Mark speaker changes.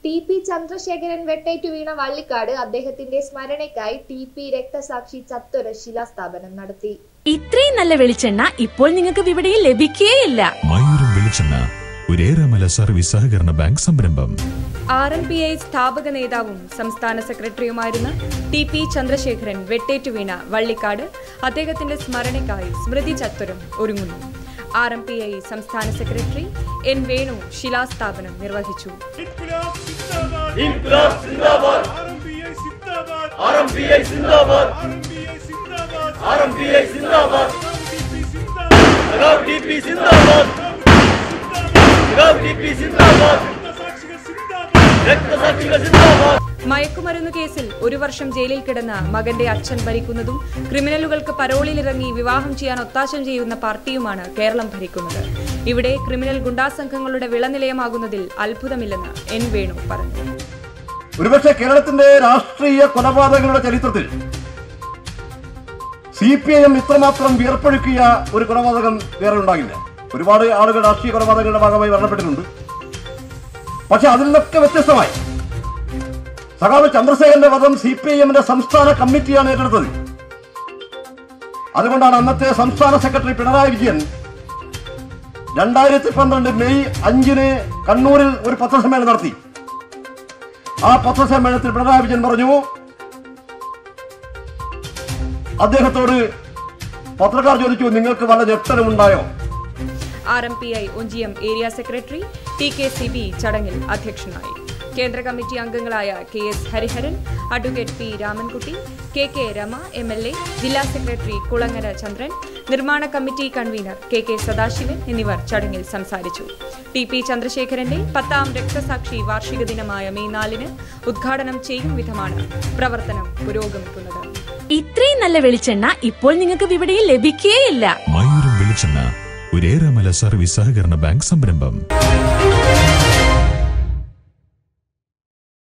Speaker 1: T P Chandrasekharan വെട്ടേറ്റു വീണ വള്ളിക്കാട് അദ്ദേഹത്തിന്റെ സ്മരണയ്ക്കായി ടി പി രക്തസാക്ഷി ചത്വര ശിലാസ്ഥാപനം നടത്തി
Speaker 2: ഇത്രയും നല്ല വെളിച്ചെണ്ണ ഇപ്പോൾ നിങ്ങൾക്ക് വിപണിയിൽ ലഭിക്കുകയില്ല
Speaker 3: മയൂരം വെളിച്ചെണ്ണ ഒരേറെമല സർവീസ് സഹകരണ ബാങ്ക് സംരംഭം
Speaker 4: ആർ എം പി ഐ സ്ഥാപക നേതാവും സംസ്ഥാന സെക്രട്ടറിയുമായിരുന്ന ടി പി ചന്ദ്രശേഖരൻ വെട്ടേറ്റു വീണ വള്ളിക്കാട് അദ്ദേഹത്തിന്റെ സ്മരണയ്ക്കായി സ്മൃതി ചത്വരം ഒരുങ്ങുന്നു ആർ എം പി ഐ സംസ്ഥാന സെക്രട്ടറി എൻ വേണു ശിലാസ്ഥാപനം നിർവഹിച്ചു
Speaker 5: ഇൻക്ലാബ് സിന്ദാബാദ് ആർഎംപിഐ സിന്ദാബാദ് ആർഎംപിഐ സിന്ദാബാദ് ആർഎംപിഐ സിന്ദാബാദ് സഖാവ് ടിപി സിന്ദാബാദ് സഖാവ് ടിപി സിന്ദാബാദ് രക്തസാക്ഷികൾ സിന്ദാബാദ്
Speaker 4: മയക്കുമരുന്ന് കേസിൽ ഒരു വർഷം ജയിലിൽ കിടന്ന മകന്റെ അച്ഛൻ ഭരിക്കുന്നതും ക്രിമിനലുകൾക്ക് പരോളിലിറങ്ങി വിവാഹം ചെയ്യാൻ ഒത്താശം ചെയ്യുന്ന പാർട്ടിയുമാണ് കേരളം ഭരിക്കുന്നത് ഇവിടെ ക്രിമിനൽ ഗുണ്ടാസംഘങ്ങളുടെ വിളനിലയമാകുന്നതിൽ അത്ഭുതമില്ലെന്ന് എൻ വേണു പറഞ്ഞു
Speaker 6: ഒരുപക്ഷെ കേരളത്തിന്റെ രാഷ്ട്രീയ കൊലപാതകങ്ങളുടെ ചരിത്രത്തിൽ സി പി ഐ എം ഇത്രമാത്രം വിയർപ്പൊഴുക്കിയ ഒരു കൊലപാതകം വേറെ ഉണ്ടാകില്ല ഒരുപാട് ആളുകൾ രാഷ്ട്രീയ കൊലപാതകങ്ങളുടെ ഭാഗമായി മരണപ്പെട്ടിട്ടുണ്ട് പക്ഷെ അതിൽ നിന്നൊക്കെ വ്യത്യസ്തമായി സഖാവ് ചന്ദ്രശേഖരന്റെ വധം സി പി ഐ എമ്മിന്റെ സംസ്ഥാന കമ്മിറ്റിയാണ് ഏറ്റെടുത്തത് അതുകൊണ്ടാണ് അന്നത്തെ സംസ്ഥാന സെക്രട്ടറി പിണറായി വിജയൻ രണ്ടായിരത്തി പന്ത്രണ്ട് മെയ് അഞ്ചിന് കണ്ണൂരിൽ ഒരു പത്രസമ്മേളനം നടത്തി ആ പത്രസമ്മേളനത്തിൽ പിണറായി വിജയൻ പറഞ്ഞു അദ്ദേഹത്തോട് പത്രക്കാർ ചോദിച്ചു നിങ്ങൾക്ക് വല്ല ഞെട്ടലുമുണ്ടായോ
Speaker 4: R M P I Onchiyam area secretary T K Sibi ചടങ്ങിൽ അധ്യക്ഷനായി കേന്ദ്ര കമ്മിറ്റി അംഗങ്ങളായ K S Hariharan advocate P Ramankutty K K Rema M L A ജില്ലാ സെക്രട്ടറി കുളങ്ങര ചന്ദ്രൻ നിർമ്മാണ committee convener K K Sadasivan എന്നിവർ ചടങ്ങിൽ സംസാരിച്ചു ടി പി ചന്ദ്രശേഖരന്റെ പത്താം രക്തസാക്ഷി വാർഷിക ദിനമായ മെയ് നാലിന് ഉദ്ഘാടനം ചെയ്യും വിധമാണ് പ്രവർത്തനം പുരോഗമിക്കുന്നത്
Speaker 2: ഇത്രയും നല്ല വെളിച്ചെണ്ണ ഇപ്പോൾ നിങ്ങൾക്ക് വിപണിയിൽ ലഭിക്കുകയില്ല
Speaker 3: മയൂരം വെളിച്ചെണ്ണ ഒരേറെമല സർവീസ് സഹകരണ ബാങ്ക് സംരംഭം